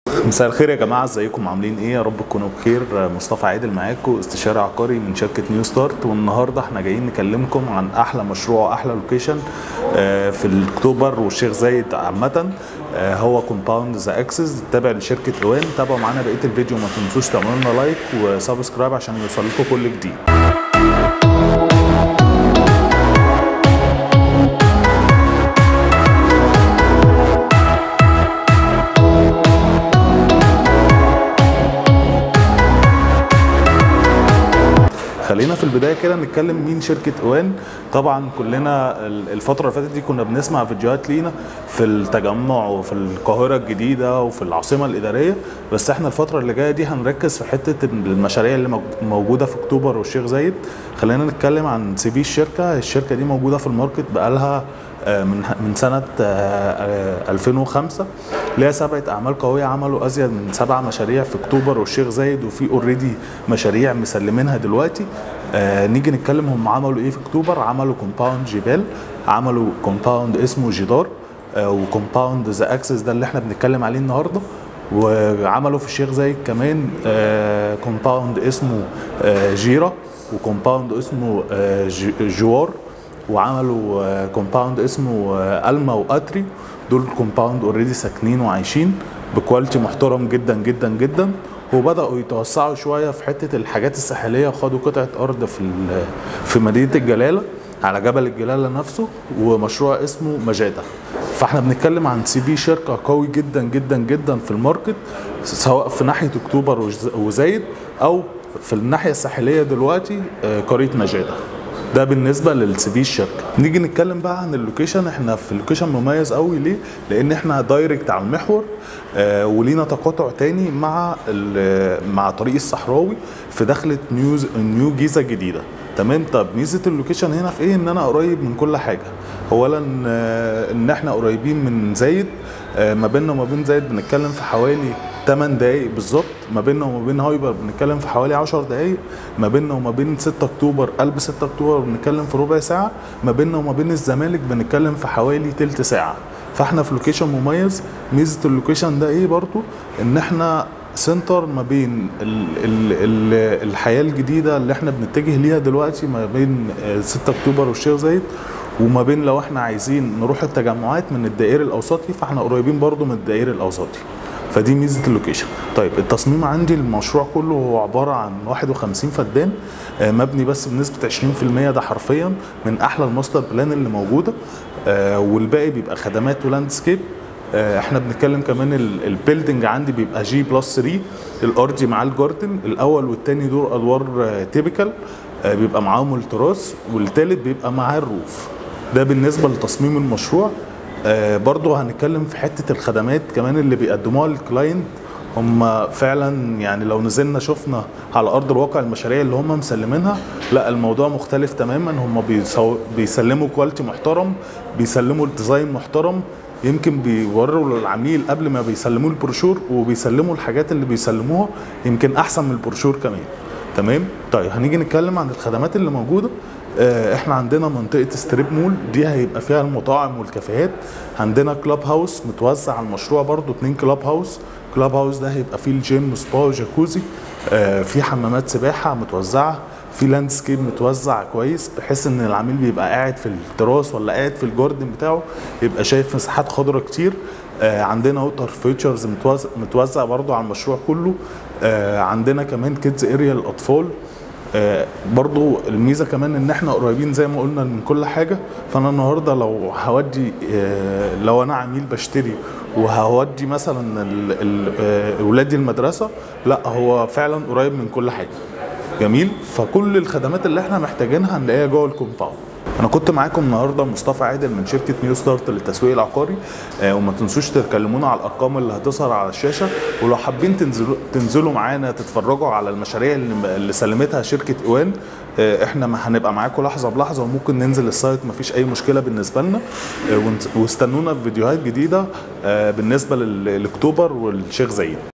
مساء الخير يا جماعه ازيكم عاملين ايه يا رب تكونوا بخير مصطفى عادل معاكم استشاري عقاري من شركه نيو ستارت والنهارده احنا جايين نكلمكم عن احلى مشروع واحلى لوكيشن في اكتوبر والشيخ زايد عامه هو كومباوند ذا اكسس تابع لشركه اوان تابعوا معانا بقيه الفيديو ما تنسوش تعملوا لنا لايك وسبسكرايب عشان يوصل لكم كل جديد خلينا في البدايه كده نتكلم مين شركه اوان طبعا كلنا الفتره اللي فاتت دي كنا بنسمع فيديوهات لينا في التجمع وفي القاهره الجديده وفي العاصمه الاداريه بس احنا الفتره اللي جايه دي هنركز في حته المشاريع اللي موجوده في اكتوبر والشيخ زايد خلينا نتكلم عن سي في الشركه الشركه دي موجوده في الماركت بقالها من من سنه 2005 ليها سبعه اعمال قويه عملوا ازيد من سبع مشاريع في اكتوبر والشيخ زايد وفي اوريدي مشاريع مسلمينها دلوقتي آه نيجي نتكلم هم عملوا ايه في اكتوبر عملوا كومباوند جبال عملوا كومباوند اسمه جدار آه وكومباوند ذا اكسس ده اللي احنا بنتكلم عليه النهارده وعملوا في الشيخ زايد كمان آه كومباوند اسمه آه جيرة وكومباوند اسمه آه جوار وعملوا كومباوند اسمه الما واتري دول كومباوند اوريدي ساكنين وعايشين بكواليتي محترم جدا جدا جدا وبداوا يتوسعوا شويه في حته الحاجات الساحليه وخدوا قطعه ارض في في مدينه الجلاله على جبل الجلاله نفسه ومشروع اسمه مجاده فاحنا بنتكلم عن سي في شركه قوي جدا جدا جدا في الماركت سواء في ناحيه اكتوبر وزايد او في الناحيه الساحليه دلوقتي قريه مجاده ده بالنسبه للسي في الشركه نيجي نتكلم بقى عن اللوكيشن احنا في اللوكيشن مميز قوي ليه لان احنا دايركت على المحور آه ولينا تقاطع تاني مع مع طريق الصحراوي في دخله نيو نيو جيزه جديده تمام طب ميزه اللوكيشن هنا في ايه ان انا قريب من كل حاجه اولا آه ان احنا قريبين من زايد آه ما بيننا وما بين زايد بنتكلم في حوالي 8 دقايق بالظبط ما بيننا وما بين هايبر بنتكلم في حوالي 10 دقايق ما بيننا وما بين 6 اكتوبر قلب 6 اكتوبر بنتكلم في ربع ساعه ما بيننا وما بين الزمالك بنتكلم في حوالي تلت ساعه فاحنا في لوكيشن مميز ميزه اللوكيشن ده ايه برضو ان احنا سنتر ما بين ال ال ال الحياه الجديده اللي احنا بنتجه ليها دلوقتي ما بين 6 اكتوبر والشيخ زايد وما بين لو احنا عايزين نروح التجمعات من الدائري الاوسطي فاحنا قريبين برضو من الدائري الاوسطي فدي ميزه اللوكيشن طيب التصميم عندي المشروع كله هو عباره عن 51 فدان مبني بس بنسبه 20% ده حرفيا من احلى الماستر بلان اللي موجوده والباقي بيبقى خدمات ولاندسكيب احنا بنتكلم كمان البيلدنج عندي بيبقى جي بلس 3 الارضي مع الجاردن الاول والثاني دور ادوار تيبيكال بيبقى معاهم التراس والثالث بيبقى معاه الروف ده بالنسبه لتصميم المشروع آه برضو هنتكلم في حته الخدمات كمان اللي بيقدموها للكلاينت هم فعلا يعني لو نزلنا شفنا على ارض الواقع المشاريع اللي هم مسلمينها لا الموضوع مختلف تماما هم بيسلموا كواليتي محترم بيسلموا الديزاين محترم يمكن بيوروا للعميل قبل ما بيسلموه البروشور وبيسلموا الحاجات اللي بيسلموها يمكن احسن من البروشور كمان تمام طيب هنيجي نتكلم عن الخدمات اللي موجوده احنا عندنا منطقه ستريب مول دي هيبقى فيها المطاعم والكافيهات عندنا كلاب هاوس متوزع على المشروع برضو اتنين كلاب هاوس كلاب هاوس ده هيبقى فيه الجيم وسبا وجاكوزي اه في حمامات سباحه متوزعه في لاندسكيب متوزع كويس بحيث ان العميل بيبقى قاعد في التراس ولا قاعد في الجاردن بتاعه يبقى شايف مساحات خضراء كتير آه عندنا ووتر فيتشرز متوزع, متوزع برضو على المشروع كله آه عندنا كمان كيدز اريا للاطفال آه برضو الميزه كمان ان احنا قريبين زي ما قلنا من كل حاجه فانا النهارده لو هودي آه لو انا عميل بشتري وهودي مثلا اولادي المدرسه لا هو فعلا قريب من كل حاجه جميل فكل الخدمات اللي احنا محتاجينها هنلاقيها جوه الكومباوند انا كنت معاكم النهارده مصطفى عادل من شركه نيو ستارت للتسويق العقاري آه وما تنسوش تكلمونا على الارقام اللي هتظهر على الشاشه ولو حابين تنزلوا تنزلوا معانا تتفرجوا على المشاريع اللي, اللي سلمتها شركه اوان آه احنا ما هنبقى معاكم لحظه بلحظه وممكن ننزل السايت مفيش اي مشكله بالنسبه لنا آه واستنونا في فيديوهات جديده بالنسبه لاكتوبر والشيخ زايد